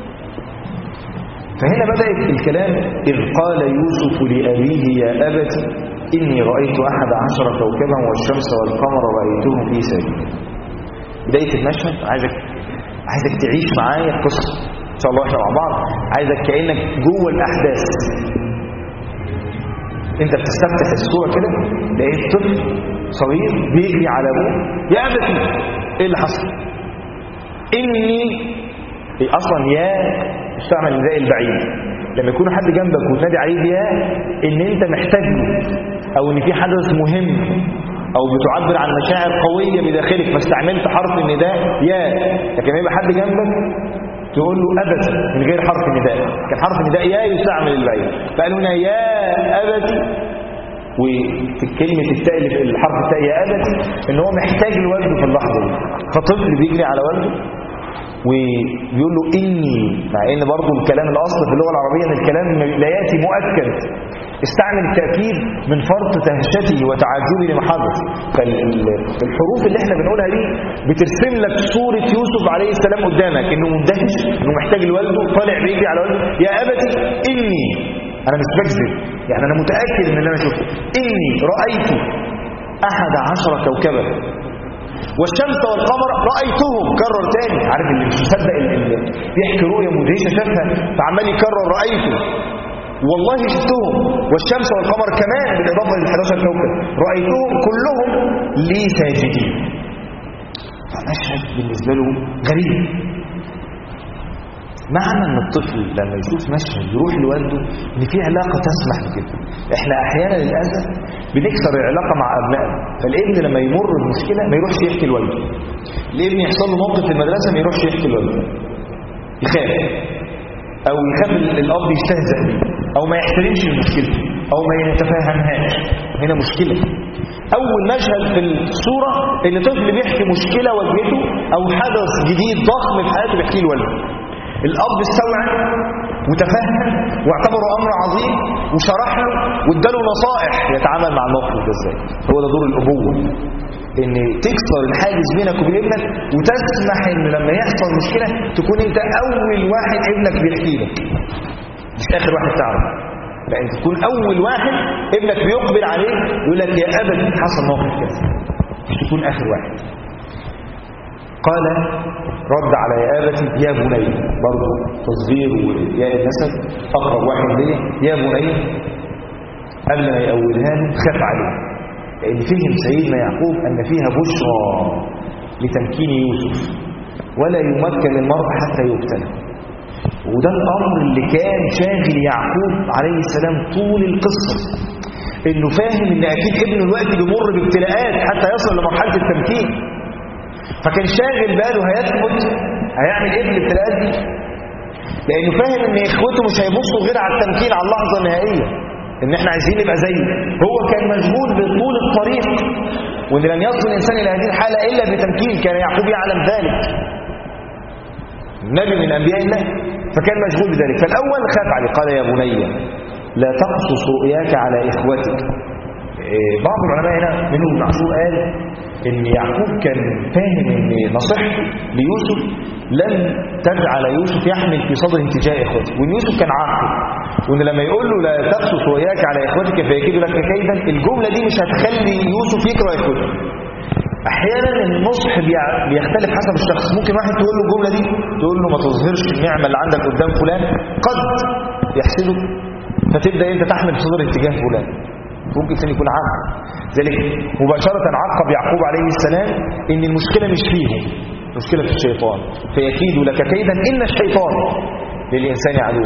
فهنا بدأت الكلام إذ قال يوسف لأبيه يا أبت إني رأيت أحد عشر كوكبا والشمس والقمر رأيتهم في سبيل بداية المشهد عايزك عايزك تعيش معايا القصة إن شاء الله إحنا مع بعض عايزك كأنك جوه الأحداث أنت بتستفتح الصورة كده لقيت طفل صغير بيجري على أبوه يا أبتي إيه اللي حصل؟ إني إيه أصلا يا استعمل النداء البعيد لما يكون حد جنبك وتنادي عليه يا إن أنت محتاج أو إن في حدث مهم او بتعبر عن مشاعر قوية بداخلك فاستعملت حرف النداء يا لكن يبقى حد جنبك تقول له أبت من غير حرف النداء كان حرف النداء يا يستعمل البعيد فقال هنا يا أبت وفي كلمة التاء الحرف التاء يا أبت ان هو محتاج لوالده في اللحظة دي فطفل بيجري على والده وبيقول له إني مع إن برضه الكلام الأصل في اللغة العربية إن الكلام لا يأتي مؤكد استعمل التأكيد من فرط دهشته وتعجبه لما حدث فالحروف اللي احنا بنقولها دي بترسم لك صورة يوسف عليه السلام قدامك انه مندهش انه محتاج لوالده طالع بيجري على والده يا أبتي إني أنا مش بكذب يعني أنا متأكد من اللي أنا شفته إني رأيت أحد عشر كوكبا والشمس والقمر رأيتهم كرر تاني عارف اللي مش مصدق اللي بيحكي رؤية مدهشة شافها فعمال يكرر رأيته والله شفتهم والشمس والقمر كمان بالإضافة لل 11 كوكب رأيتهم كلهم لي ساجدين فمشهد بالنسبة له غريب معنى ان الطفل لما يشوف مشهد يروح لوالده ان في علاقه تسمح بكده احنا احيانا للاسف بنكسر العلاقه مع ابنائنا فالابن لما يمر بمشكله ما يروحش يحكي لوالده الابن يحصل له موقف في المدرسه ما يروحش يحكي لوالده يخاف او يخاف الاب يستهزأ بيه او ما يحترمش المشكله او ما يتفهمهاش هنا مشكله اول مشهد في الصوره ان طفل بيحكي مشكله واجهته او حدث جديد ضخم في حياته بيحكيه لوالده الاب استوعب وتفهم واعتبره امر عظيم وشرح له واداله نصائح يتعامل مع الموقف ده ازاي هو ده دور الابوه ان تكسر الحاجز بينك وبين ابنك وتسمح ان لما يحصل مشكله تكون انت اول واحد ابنك بيحكي لك مش اخر واحد تعرف لا انت تكون اول واحد ابنك بيقبل عليه يقول لك يا ابد حصل موقف كذا مش تكون اخر واحد قال رد على يا ابتي يا بني برضه تصغير ويا النسب اقرب واحد ليا يا بني قبل ما يقولها له خاف عليه لان فهم سيدنا يعقوب ان فيها بشرى لتمكين يوسف ولا يمكن المرء حتى يبتلى وده الامر اللي كان شاغل يعقوب عليه السلام طول القصه انه فاهم ان اكيد ابنه الوقت بيمر بابتلاءات حتى يصل لمرحله التمكين فكان شاغل باله هيثبت هيعمل ايه بالابتلاءات دي لانه فاهم ان اخوته مش هيبصوا غير على التمكين على اللحظه النهائيه ان احنا عايزين نبقى زيه هو كان مشغول بطول الطريق وان لن يصل الانسان الى هذه الحاله الا بتمكين كان يعقوب يعلم ذلك نبي من انبياء الله فكان مشغول بذلك فالاول خاف عليه قال يا بني لا تقصص رؤياك على اخوتك بعض العلماء هنا منهم ابن عاشور قال ان يعقوب كان فاهم ان نصيحته ليوسف لن تجعل يوسف يحمل في صدره اتجاه اخوته وان يوسف كان عاقل وان لما يقول له لا تقصص رؤياك على اخوتك فيكيد لك كيدا الجمله دي مش هتخلي يوسف يكره اخوته احيانا النصح بيختلف حسب الشخص ممكن واحد تقول له الجمله دي تقول له ما تظهرش النعمه اللي عندك قدام فلان قد يحسدك فتبدا انت تحمل في صدر اتجاه فلان ممكن ثاني يكون عقل ذلك مباشرة عقب يعقوب عليه السلام ان المشكلة مش فيهم المشكلة في الشيطان فيكيد لك كيدا ان الشيطان للإنسان عدو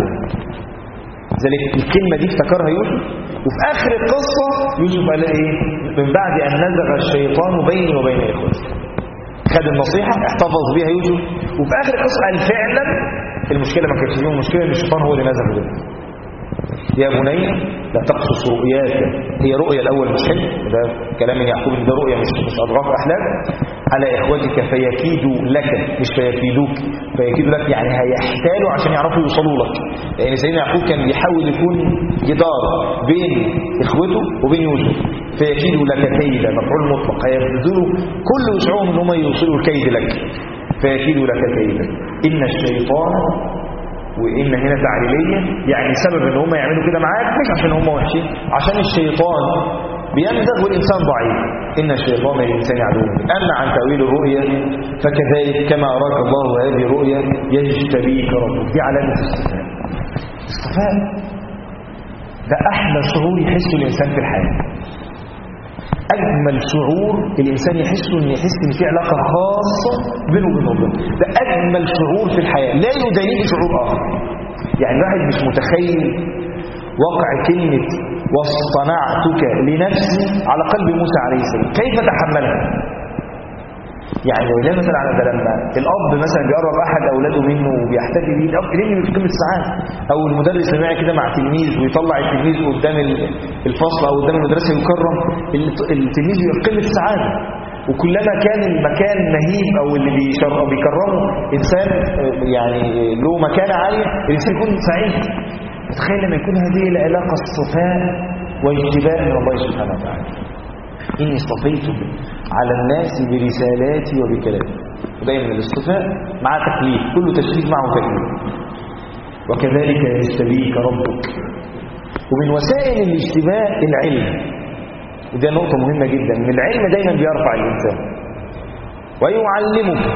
ذلك الكلمة دي افتكرها يوسف وفي آخر القصة يوسف قال ايه من بعد أن نزغ الشيطان بيني وبين إخوتي خد النصيحة احتفظ بيها يوسف وفي آخر القصة قال فعلا المشكلة ما كانتش فيهم المشكلة ان الشيطان هو اللي نزغ بينهم يا بني لا تقصص رؤياك هي رؤيا الأول مش حلم ده كلام من يعقوب ده رؤيا مش مش أضغاث أحلام على إخوتك فيكيدوا لك مش فيكيدوك فيكيدوا لك يعني هيحتالوا عشان يعرفوا يوصلوا لك لأن سيدنا يعقوب كان بيحاول يكون جدار بين إخوته وبين يوسف فيكيدوا لك كيدا مفعول مطلق هيبذلوا كل وسعهم ان هم يوصلوا الكيد لك فيكيدوا لك كيدا إن الشيطان وإن هنا تعليلية يعني سبب ان هم يعملوا كده معاك مش عشان هم وحشين عشان الشيطان بينزغ والإنسان ضعيف إن الشيطان للإنسان عدو أما عن تأويل الرؤيا فكذلك كما أراك الله هذه الرؤيا يجتبيك ربك دي علامة استفاء استفاء ده أحلى شعور يحسه الإنسان في الحياة أجمل شعور الإنسان يحسه إن يحس إن في علاقة خاصة بينه وبين ربنا ده أجمل شعور في الحياة لا يدانيه شعور آخر يعني الواحد مش متخيل وقع كلمة واصطنعتك لنفسي على قلب موسى عليه السلام كيف تحملها يعني لو لا مثلا على ده لما الاب مثلا بيقرب احد اولاده منه وبيحتفي بيه الاب ليه في قمه السعاده او المدرس اللي معاه كده مع تلميذ ويطلع التلميذ قدام الفصل او قدام المدرسه يكرم التلميذ بيبقى في قمه السعاده وكلما كان المكان مهيب او اللي بيكرمه انسان يعني له مكانه عاليه الانسان يكون سعيد تخيل لما يكون هذه العلاقه اصطفاء واجتباء من الله سبحانه وتعالى إني اصطفيتك على الناس برسالاتي وبكلامي ودايما الاصطفاء مع تكليف كل تشريف معه تكليف وكذلك يجتبيك ربك ومن وسائل الاجتباء العلم ودي نقطة مهمة جدا ان العلم دايما بيرفع الإنسان ويعلمك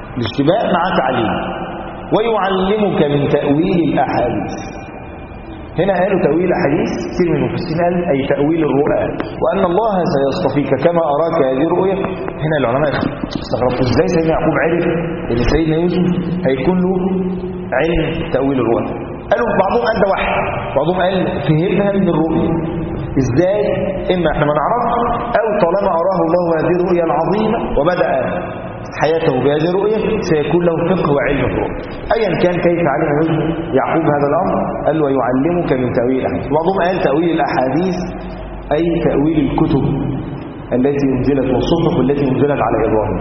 الاجتباء مع تعليم ويعلمك من تأويل الأحاديث هنا قالوا تأويل أحاديث كثير من المفسرين قال أي تأويل الرؤى وأن الله سيصطفيك كما أراك هذه الرؤيا هنا العلماء استغربوا إزاي سيدنا يعقوب عرف إن سيدنا يوسف هيكون له علم تأويل الرؤى قالوا بعضهم قال ده واحد بعضهم قال فهمها من الرؤيا ازاي اما احنا ما نعرفش او طالما اراه الله هذه الرؤيا العظيمه وبدا حياته بهذه الرؤيا سيكون له فقه وعلم في الرؤيا ايا كان كيف علم يوسف يعقوب هذا الامر قال له ويعلمك من تاويل الاحاديث بعضهم قال تاويل الاحاديث اي تاويل الكتب التي انزلت والصحف التي انزلت على ابراهيم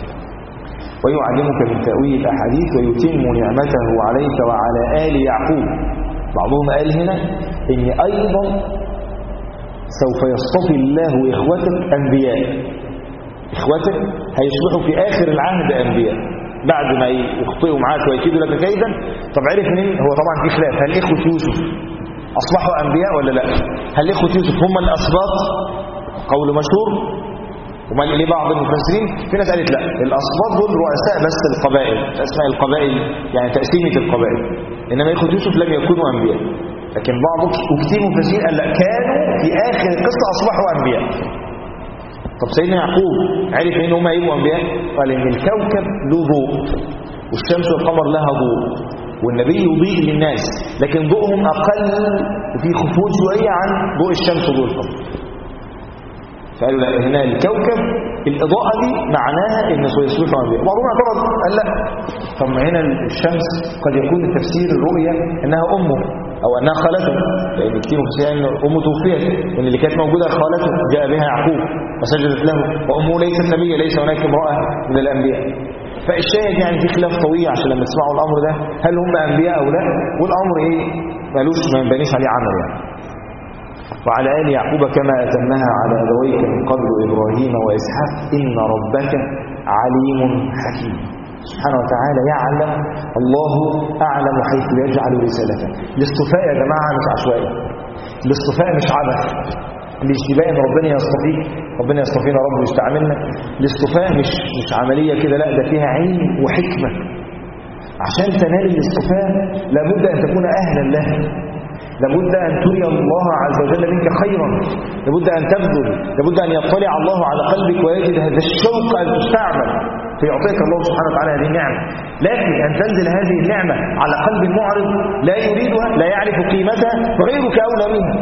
ويعلمك من تاويل الاحاديث ويتم نعمته عليك وعلى ال يعقوب بعضهم قال هنا ان ايضا سوف يصطفي الله إخوتك أنبياء إخوتك هيصبحوا في آخر العهد أنبياء بعد ما يخطئوا معاك ويكيدوا لك كيدا طب عرف منين هو طبعا في خلاف هل إخوة يوسف أصبحوا أنبياء ولا لا هل إخوة يوسف هم الأسباط قول مشهور وما لبعض المفسرين في ناس قالت لا الأسباط دول رؤساء بس القبائل أسماء القبائل يعني تقسيمة القبائل إنما إخوة يوسف لم يكونوا أنبياء لكن بعض وكثير مفسرين قال لا كانوا في آخر القصة أصبحوا أنبياء طب سيدنا يعقوب عرف ان هم هيبقوا انبياء قال ان الكوكب له ضوء والشمس والقمر لها ضوء والنبي يضيء للناس لكن ضوءهم اقل وفي خفوت شويه عن ضوء الشمس وضوء القمر فقالوا لا هنا الكوكب الاضاءه دي معناها ان سيصبحوا انبياء بعضهم اعترض قال لا طب ما هنا الشمس قد يكون تفسير الرؤيه انها امه او انها خالته لان كتير مفسرين ان امه توفيت وان اللي كانت موجوده خالته جاء بها يعقوب وسجدت له وامه ليست نبيه ليس هناك امراه من الانبياء فالشاهد يعني في خلاف طويل عشان لما تسمعوا الامر ده هل هم انبياء او لا والامر ايه مالوش ما ينبنيش عليه عمل يعني وعلى آل يعقوب كما أتمها على أبويك من قبل إبراهيم وإسحاق إن ربك عليم حكيم سبحانه وتعالى يعلم الله أعلم حيث يجعل رسالته الاصطفاء يا جماعة مش عشوائي الاصطفاء مش عبث الاشتباء ان ربنا يصطفيك ربنا يصطفينا رب ويستعملنا الاصطفاء مش مش عملية كده لا ده فيها علم وحكمة عشان تنال الاصطفاء لابد أن تكون أهلا له لابد أن تري الله عز وجل منك خيرا لابد أن تبذل لابد أن يطلع الله على قلبك ويجد هذا الشوق أن تستعمل فيعطيك الله سبحانه وتعالى هذه النعمة لكن أن تنزل هذه النعمة على قلب معرض لا يريدها لا يعرف قيمتها فغيرك أولى منها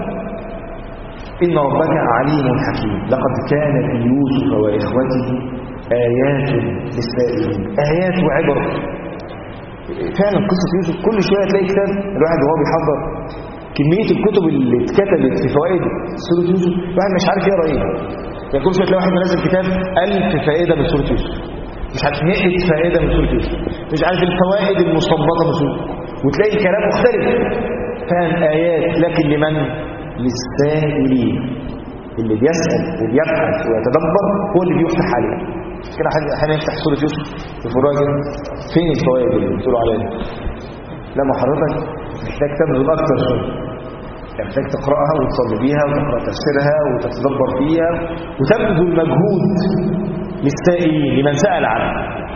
إن ربك عليم حكيم لقد كان في يوسف وإخوته آيات للسائلين آيات وعبر فعلا قصة يوسف كل شوية تلاقي كتاب الواحد وهو بيحضر كمية الكتب اللي اتكتبت في فوائد سورة يوسف الواحد مش عارف يقرا ايه يعني كل شوية تلاقي واحد منزل كتاب ألف فائدة من سورة يوسف مش عارف 100 فائدة من سورة يوسف مش عارف الفوائد المستنبطة من سورة وتلاقي الكلام مختلف فاهم آيات لكن لمن؟ للسائلين اللي بيسأل وبيبحث ويتدبر هو اللي بيفتح عليه كده احيانا يفتح سورة يوسف في فراجل فين الفوائد اللي بتقولوا عليها لما حضرتك محتاج تبذل اكتر شويه محتاج تقراها وتصلي بيها وتقرا تفسيرها وتتدبر فيها وتبذل مجهود للسائلين لمن سأل عنه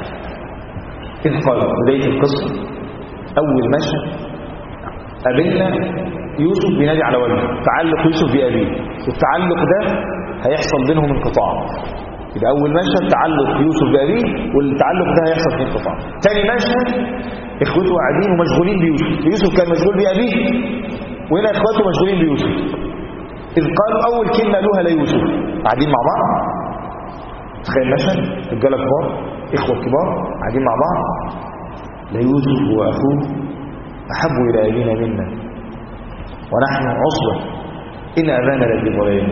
إذ قال بداية القصة أول مشهد قابلنا يوسف بينادي على والده تعلق يوسف بأبيه والتعلق ده هيحصل بينهم انقطاع يبقى أول مشهد تعلق يوسف بأبيه والتعلق ده هيحصل فيه انقطاع ثاني مشهد إخوته قاعدين ومشغولين بيوسف يوسف كان مشغول بأبيه وهنا إخواته مشغولين بيوسف إذ قالوا أول كلمة قالوها ليوسف قاعدين مع بعض تخيل مشهد رجاله كبار إخوة كبار قاعدين مع بعض ليوسف وأخوه أحب إلى أبينا منا ونحن عصبة إن أبانا لفي ضلال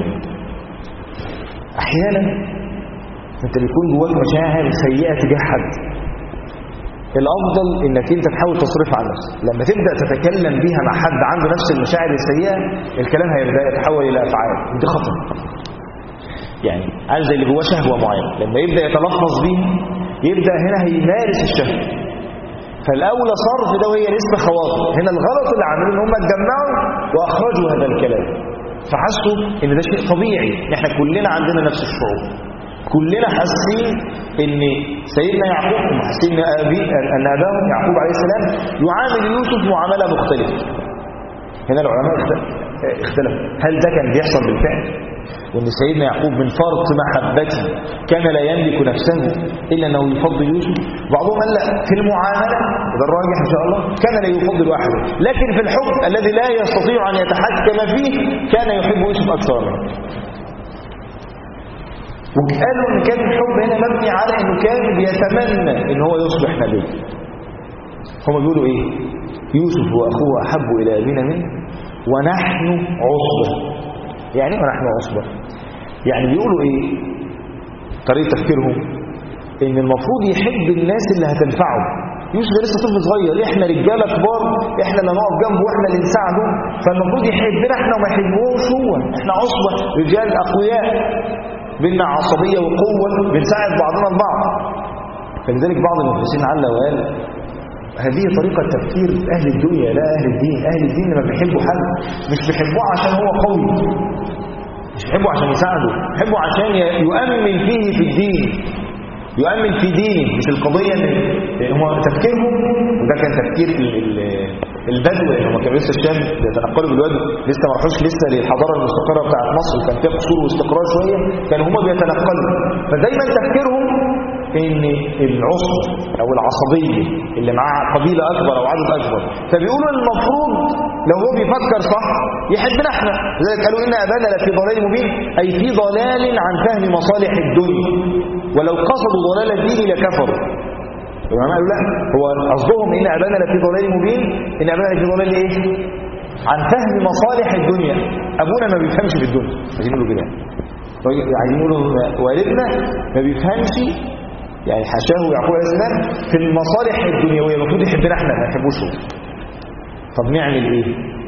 أحيانا أنت بيكون جواك مشاعر سيئة تجاه حد الأفضل إنك أنت تحاول تصرفها عن نفسك لما تبدأ تتكلم بيها مع حد عنده نفس المشاعر السيئة الكلام هيبدأ يتحول إلى أفعال ودي خطر يعني عارف زي اللي جواه شهوة معينة لما يبدأ يتلفظ بيها يبدأ هنا هيمارس الشهوة فالأولى صرف ده وهي نسبة خواطر هنا الغلط اللي عملوه ان هم اتجمعوا وأخرجوا هذا الكلام فحسوا ان ده شيء طبيعي احنا كلنا عندنا نفس الشعور كلنا حاسين ان سيدنا يعقوب هم حاسين ان ابي ان اباهم يعقوب عليه السلام يعامل يوسف معامله مختلفه هنا العلماء اختلفوا هل ده كان بيحصل بالفعل وان سيدنا يعقوب من فرط محبته كان لا يملك نفسه الا انه يفضل يوسف بعضهم قال لا في المعامله وده الراجح ان شاء الله كان لا يفضل واحد لكن في الحب الذي لا يستطيع ان يتحكم فيه كان يحب يوسف اكثر منه وقالوا ان كان الحب هنا مبني على انه كان بيتمنى ان هو يصبح نبي هم بيقولوا ايه يوسف واخوه احب الى ابينا منه ونحن عصبه يعني ايه ونحن عصبه يعني بيقولوا ايه طريقه تفكيرهم ان المفروض يحب الناس اللي هتنفعه يوسف ده لسه طفل صغير احنا رجاله كبار احنا اللي نقف جنبه واحنا اللي نساعده فالمفروض يحبنا احنا وما يحبوش هو احنا عصبه رجال اقوياء بينا عصبيه وقوه بنساعد بعضنا البعض فلذلك بعض المفسرين علّ وقال هذه طريقة تفكير أهل الدنيا لا أهل الدين أهل الدين لما بيحبوا حد مش بيحبوه عشان هو قوي مش بيحبوا عشان يساعده بيحبوا عشان يؤمن فيه في الدين يؤمن في دينه مش القضية ان هو تفكيرهم وده كان تفكير البدو لان هم كانوا لسه الشام بيتنقلوا بالوادي لسه ما راحوش لسه للحضاره المستقره بتاعت مصر كان فيها قصور واستقرار شويه كانوا هم بيتنقلوا فدايما تفكيرهم ان العصر او العصبيه اللي معاها قبيله اكبر او عدد اكبر فبيقولوا المفروض لو هو بيفكر صح يحبنا احنا لذلك قالوا ان ابانا لفي ضلال مبين اي في ضلال عن فهم مصالح الدنيا ولو قصدوا ضلال الدين لكفروا العلماء قالوا لا هو قصدهم ان ابانا لفي ضلال مبين ان ابانا لفي ضلال ايه عن فهم مصالح الدنيا ابونا ما بيفهمش في الدنيا عايزين يقولوا كده عايزين يقولوا والدنا ما بيفهمش يعني حاشاه يعقوب عليه السلام في المصالح الدنيويه المفروض يحبنا احنا ما يحبوش هو طب نعمل ايه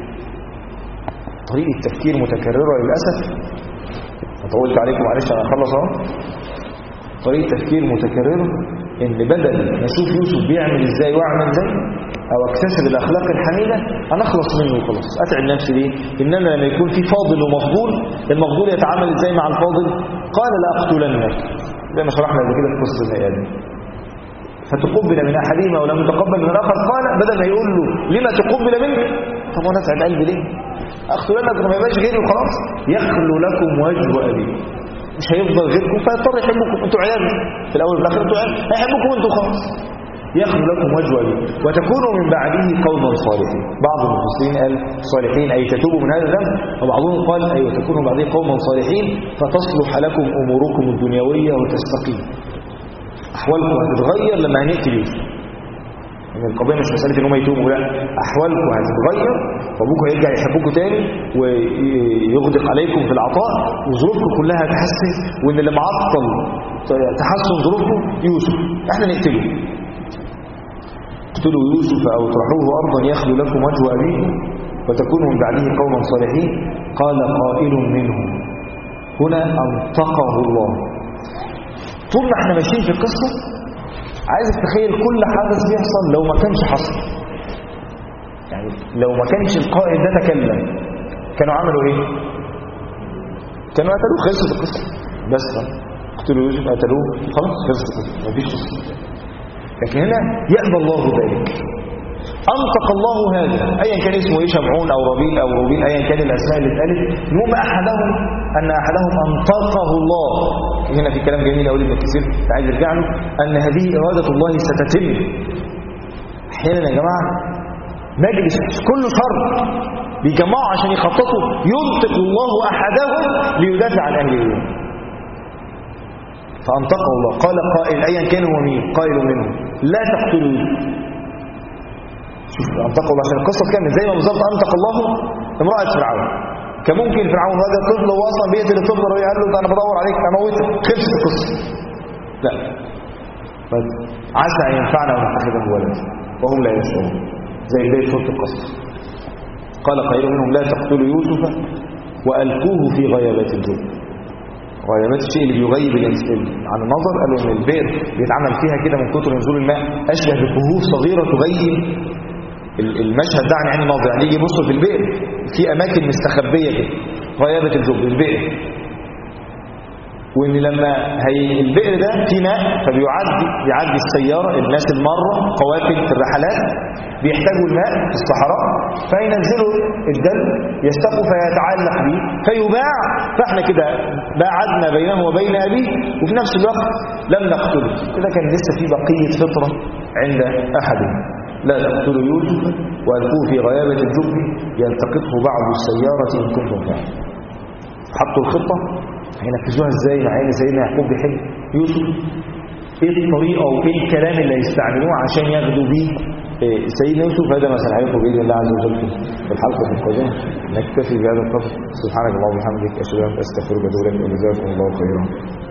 طريقه تفكير متكرره للاسف طولت عليكم معلش انا اخلص اهو طريقه تفكير متكرره ان بدل ما اشوف يوسف بيعمل ازاي واعمل ازاي او اكتسب الاخلاق الحميده انا اخلص منه وخلاص اتعب نفسي ليه انما لما يكون في فاضل ومفضول المفضول يتعامل ازاي مع الفاضل قال لا اقتلنك زي ما شرحنا قبل كده في قصه النيادي فتقبل من احدهما ولم يتقبل من الاخر قال بدل ما يقول له لما تقبل مني طب وانا اسعد قلبي ليه اقتلنك ما يبقاش غيري وخلاص يخلو لكم وجه ابيكم مش هيفضل غيركم فيضطر يحبكم انتوا عيال في الاول وفي الاخر انتوا عيال هيحبكم انتوا خلاص يخلو لكم وجه ابيكم وتكونوا من بعده قوما صالحين بعض المفسرين قال صالحين اي تتوبوا من هذا الذنب وبعضهم قال اي وتكونوا من بعده قوما صالحين فتصلح لكم اموركم الدنيويه وتستقيم احوالكم هتتغير لما هنقتل يوسف ان القضيه مش مساله ان هم يتوبوا لا احوالكم هتتغير وابوكم هيرجع يحبكم تاني ويغدق عليكم في العطاء وظروفكم كلها هتحسن وان اللي معطل تحسن ظروفكم يوسف احنا نقتله اقتلوا يوسف او اطرحوه ارضا يخلو لكم وجه ابيكم وتكونوا من بعده قوما صالحين قال قائل منهم هنا انطقه الله طول ما احنا ماشيين في القصه عايزك تخيل كل حدث بيحصل لو ما كانش حصل يعني لو ما كانش القائد ده تكلم كانوا عملوا ايه كانوا قتلوه خلصت القصه بس قتلوا يوسف قتلوه خلاص خلصت القصه مفيش قصه لكن هنا يأبى الله ذلك أنطق الله هذا أيا كان اسمه إيه شمعون أو ربيل أو روبيل أيا كان الأسماء اللي اتقالت المهم أحدهم أن أحدهم أنطقه الله هنا في كلام جميل أقول ابن كثير عايز يرجع له أن هذه إرادة الله ستتم أحيانا يا جماعة مجلس كله شر بيجمعوا عشان يخططوا ينطق الله أحدهم ليدافع عن أهل اليوم فأنطقه الله قال قائل أيا كان هو مين قائل منهم لا تقتلوا شوف أنطقه الله عشان القصة كامل زي ما بالظبط أنطق الله امرأة فرعون كان ممكن فرعون هذا الطفل هو أصلا بيقتل الطفل وهو قال له أنا بدور عليك أموتك خلصت القصة لا بس عسى أن ينفعنا ونتخذه ولد وهم لا يشعرون زي بداية سورة القصص قال قائل منهم لا تقتلوا يوسف وألقوه في غيابات الجب غيابات الشيء اللي بيغيب الانسان عن النظر قالوا ان البئر بيتعمل فيها كده من كتر نزول الماء اشبه بكهوف صغيره تغيب المشهد ده عن عين الناظر يعني يجي يبص في البئر في اماكن مستخبيه كده غيابه الجب البئر وان لما هي البئر ده في ماء فبيعدي بيعدي السياره الناس المره قوافل في الرحلات بيحتاجوا الماء في الصحراء فينزلوا الدم يستقوا فيتعلق به فيباع فاحنا كده باعدنا بينه وبين ابيه وفي نفس الوقت لم نقتله كده كان لسه في بقيه فطره عند احدهم لا تقتلوا يوسف والقوه في غيابه الجب يلتقطه بعض السياره ان كنتم فاعلين حطوا الخطه هينفذوها ازاي مع ان سيدنا يعقوب بيحب يوسف ايه الطريقه وايه الكلام اللي هيستعملوه عشان ياخدوا بيه إيه سيدنا يوسف هذا ما سنعرفه باذن الله عز وجل في الحلقه القادمه نكتفي بهذا القدر سبحانك اللهم وبحمدك اشهد ان لا اله الا انت استغفرك واتوب اليك وجزاكم الله خيرا